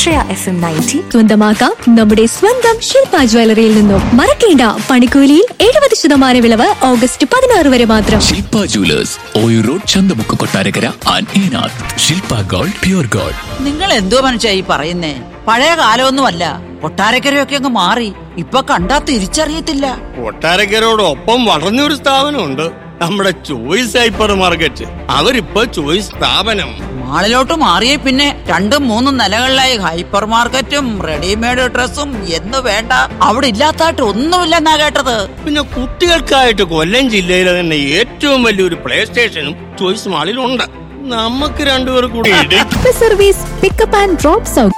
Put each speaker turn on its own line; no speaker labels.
ആശ്രയ F M ninety
സ്വന്തമാക്കാം നമ്മുടെ സ്വന്തം ശില്പ ജ്വല്ലറിയിൽ നിന്നും മറക്കേണ്ട പണിക്കൂലിയിൽ എഴുപത് ശതമാനം വിളവ് ഓഗസ്റ്റ് പതിനാറ് വരെ മാത്രം
ശില്പ ജുവലേഴ്സ് ഓയു road Chanthamukku Kottarakkara and Enath Shilpa gold pure gold
നിങ്ങൾ എന്തോ മനുഷ്യ ഈ പറയുന്നേ പഴയ കാലമൊന്നുമല്ല കൊട്ടാരക്കരയൊക്കെ അങ്ങ് മാറി ഇപ്പൊ കണ്ടാ തിരിച്ചറിയത്തില്ല
കൊട്ടാരക്കരോടൊപ്പം വളർന്നൊരു സ്ഥാപനമുണ്ട് നമ്മുടെ ചോയ്സ് ഹൈപ്പർ മാർക്കറ്റ് അവരിപ്പോ ചോയ്സ് സ്ഥാപനം
മാളിലോട്ട് മാറിയേ പിന്നെ രണ്ടും മൂന്നും നിലകളിലായി ഹൈപ്പർ മാർക്കറ്റും റെഡിമെയ്ഡ് ഡ്രസ്സും എന്ന് വേണ്ട അവിടെ ഇല്ലാത്തായിട്ട് ഒന്നുമില്ലെന്നാ കേട്ടത്
പിന്നെ കുട്ടികൾക്കായിട്ട് കൊല്ലം ജില്ലയിലെ തന്നെ ഏറ്റവും വലിയൊരു പ്ലേ സ്റ്റേഷനും ചോയ്സ് മാളിലുണ്ട് നമുക്ക് രണ്ടുപേർ കൂടി ഇടയ്ക്ക്
സർവീസ് പിക്കപ്പ് ആൻഡ് ഡ്രോപ്പ് സൗകര്യം